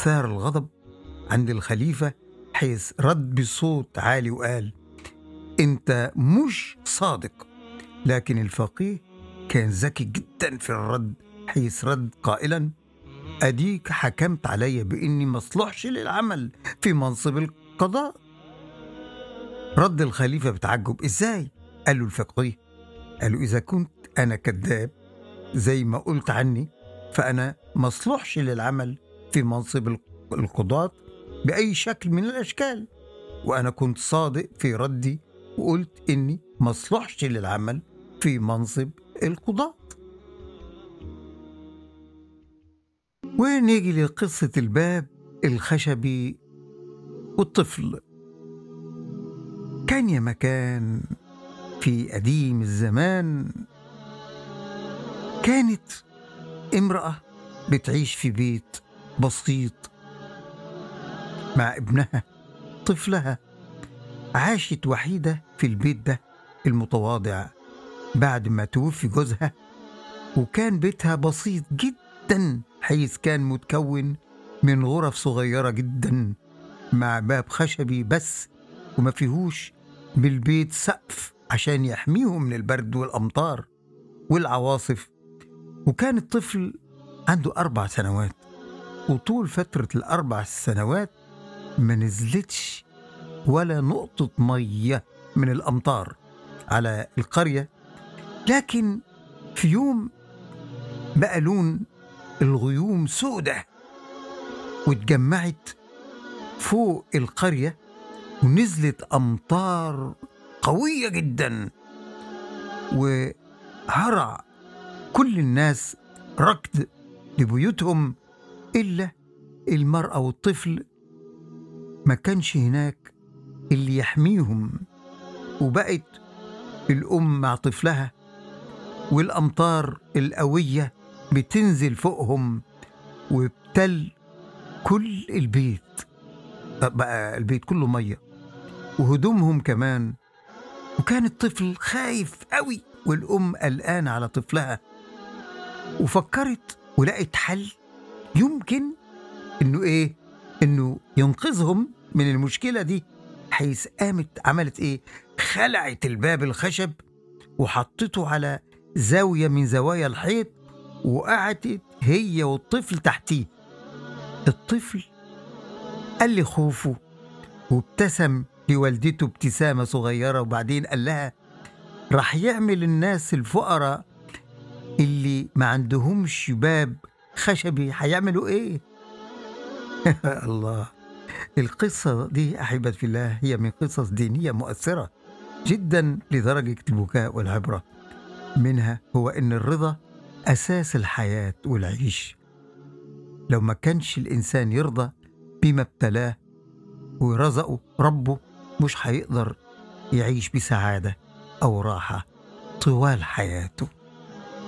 ثار الغضب عند الخليفة حيث رد بصوت عالي وقال أنت مش صادق لكن الفقيه كان ذكي جدا في الرد حيث رد قائلا أديك حكمت علي بإني مصلحش للعمل في منصب القضاء رد الخليفة بتعجب إزاي؟ قال له الفقيه قال له إذا كنت أنا كذاب زي ما قلت عني فأنا مصلحش للعمل في منصب القضاة بأي شكل من الأشكال وأنا كنت صادق في ردي وقلت إني مصلحش للعمل في منصب القضاة ونيجي لقصة الباب الخشبي والطفل كان يا مكان في قديم الزمان كانت امرأة بتعيش في بيت بسيط مع ابنها طفلها عاشت وحيدة في البيت ده المتواضع بعد ما توفي جوزها وكان بيتها بسيط جدا حيث كان متكون من غرف صغيرة جدا مع باب خشبي بس وما فيهوش بالبيت سقف عشان يحميهم من البرد والأمطار والعواصف وكان الطفل عنده أربع سنوات وطول فترة الأربع سنوات ما نزلتش ولا نقطة مية من الأمطار على القرية لكن في يوم بقى لون الغيوم سودة واتجمعت فوق القرية ونزلت أمطار قوية جدا وهرع كل الناس ركض لبيوتهم إلا المرأة والطفل ما كانش هناك اللي يحميهم وبقت الأم مع طفلها والأمطار القوية بتنزل فوقهم وبتل كل البيت بقى البيت كله مية وهدومهم كمان وكان الطفل خايف قوي والأم قلقانة على طفلها وفكرت ولقت حل يمكن إنه إيه إنه ينقذهم من المشكلة دي حيث قامت عملت إيه خلعت الباب الخشب وحطته على زاوية من زوايا الحيط وقعدت هي والطفل تحتيه الطفل قال لي خوفه وابتسم لوالدته ابتسامة صغيرة وبعدين قال لها راح يعمل الناس الفقراء اللي ما عندهمش باب خشبي هيعملوا ايه الله القصة دي أحبة في الله هي من قصص دينية مؤثرة جدا لدرجة البكاء والعبرة منها هو أن الرضا أساس الحياة والعيش لو ما كانش الإنسان يرضى بما ابتلاه ورزقه ربه مش هيقدر يعيش بسعادة أو راحة طوال حياته